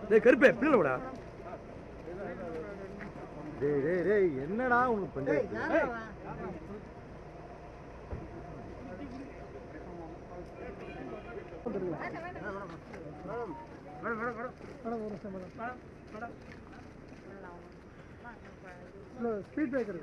டேய் கருப்பே பிள்ளை விடா டேய் டேய் டேய் என்னடா உனக்கு பஞ்சாயத்து ஸ்பீட் பிரேக்கர்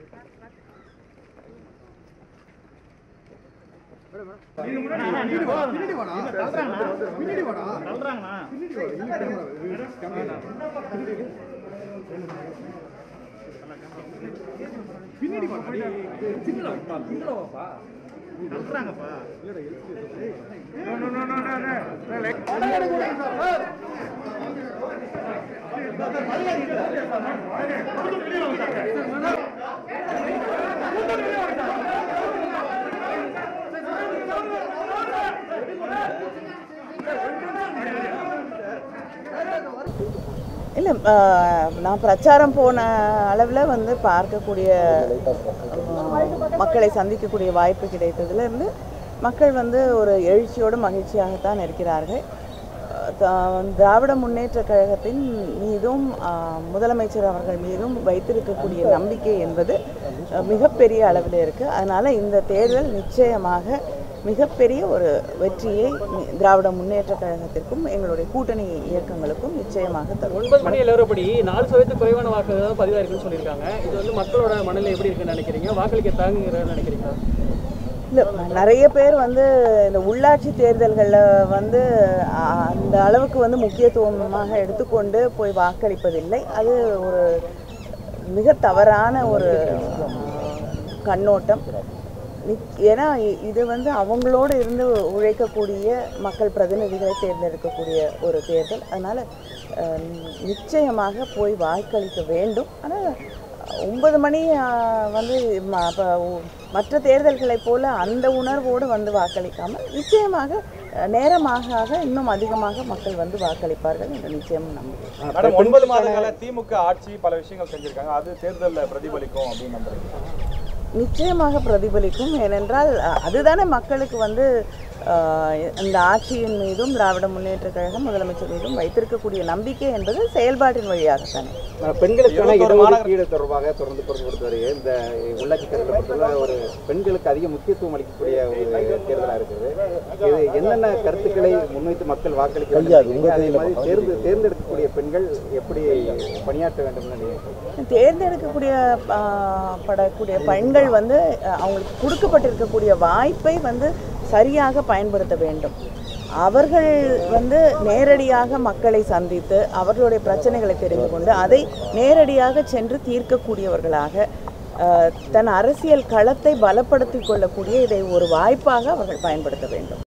இல்லை நான் பிரச்சாரம் போன அளவில் வந்து பார்க்கக்கூடிய அஹ், மக்களை சந்திக்கக்கூடிய வாய்ப்பு கிடைத்ததுலேருந்து மக்கள் வந்து ஒரு எழுச்சியோடு மகிழ்ச்சியாகத்தான் இருக்கிறார்கள் அஹ், தா- திராவிட முன்னேற்ற கழகத்தின் மீதும் அஹ், முதலமைச்சர் அவர்கள் மீதும் வைத்திருக்கக்கூடிய நம்பிக்கை என்பது அஹ், மிகப்பெரிய அளவில் இருக்குது அதனால் இந்த தேர்தல் நிச்சயமாக மிகப்பெரிய ஒரு வெற்றியை மி- திராவிட முன்னேற்ற கழகத்திற்கும் எங்களுடைய கூட்டணி இயக்கங்களுக்கும் நிச்சயமாக தரும் ஒன்பது மணி நிலவரப்படி நாலு சதவீதத்துக்கு குறைவான வாக்குகள் தான் பதிவாயிருக்குன்னு சொல்லியிருக்காங்க இது வந்து மக்களோட மனநிலை எப்படி இருக்குன்னு நினைக்கிறீங்க வாக்களிக்க தாங்குங்கிறன்னு நினைக்கிறீங்களா இல்லை நிறைய பேர் வந்து இந்த உள்ளாட்சி தேர்தல்களில் வந்து அ, அந்த அளவுக்கு வந்து முக்கியத்துவமாக எடுத்துக்கொண்டு போய் வாக்களிப்பதில்லை அது ஒரு மிக தவறான ஒரு கண்ணோட்டம் நிக்- ஏன்னா இ- இது வந்து அவங்களோடு இருந்து உழைக்கக்கூடிய மக்கள் பிரதிநிதிகளை தேர்ந்தெடுக்கக்கூடிய ஒரு தேர்தல் அதனால் நிச்சயமாக போய் வாக்களிக்க வேண்டும் ஆனால் ஒன்பது மணி அஹ், வந்து ம- அப்ப உ- மற்ற தேர்தல்களைப் போல அந்த உணர்வோடு வந்து வாக்களிக்காமல் நிச்சயமாக அஹ், நேரமாக ஆக இன்னும் அதிகமாக மக்கள் வந்து வாக்களிப்பார்கள் என்று நிச்சயம் நம்புகிறேன் மேடம் ஒன்பது மாத கால திமுக ஆட்சி பல விஷயங்கள் செஞ்சிருக்காங்க அது தேர்தலில் பிரதிபலிக்கும் அப்படின்னு நம்புறீங்க நிச்சயமாக பிரதிபலிக்கும் ஏனென்றால் அஹ், அதுதானே மக்களுக்கு வந்து அஹ், இந்த ஆட்சியின் மீதும் திராவிட முன்னேற்ற கழகம் முதலமைச்சர் மீதும் வைத்திருக்கக்கூடிய நம்பிக்கை என்பது செயல்பாட்டின் வழியாகத்தானே பெண்களுக்கான இருபத்தோரு இடஒதுக்கீடு தொடர்பாக தொடர்ந்து குரல் கொடுத்து வருகிறது இந்த உள்ளாட்சி தேர்தலை பொறுத்தவரை ஒரு பெண்களுக்கு அதிக முக்கியத்துவம் அளிக்கக்கூடிய ஒரு தேர்தலாக இருக்குது இது என்னென்ன கருத்துக்களை முன்வைத்து மக்கள் வாக்களிக்க வேண்டும் ஐயா, அது உங்க அதே கையில மாதிரி பா- தேர்ந்து தேர்ந்தெடுக்கக்கூடிய பெண்கள் எப்படி பணியாற்ற வேண்டும் நினைக்கிறீங்க தேர்ந்தெடுக்கக்கூடிய ஆ, படக்கூடிய பெண்கள் வந்து அ, அவங்களுக்கு கொடுக்கப்பட்டிருக்கக்கூடிய வாய்ப்பை வந்து சரியாக பயன்படுத்த வேண்டும் அவர்கள் வந்து நேரடியாக மக்களை சந்தித்து அவர்களுடைய பிரச்சனைகளை தெரிந்து கொண்டு அதை நேரடியாக சென்று தீர்க்கக்கூடியவர்களாக அ, தன் அரசியல் களத்தை பலப்படுத்திக் கொள்ளக்கூடிய இதை ஒரு வாய்ப்பாக அவர்கள் பயன்படுத்த வேண்டும்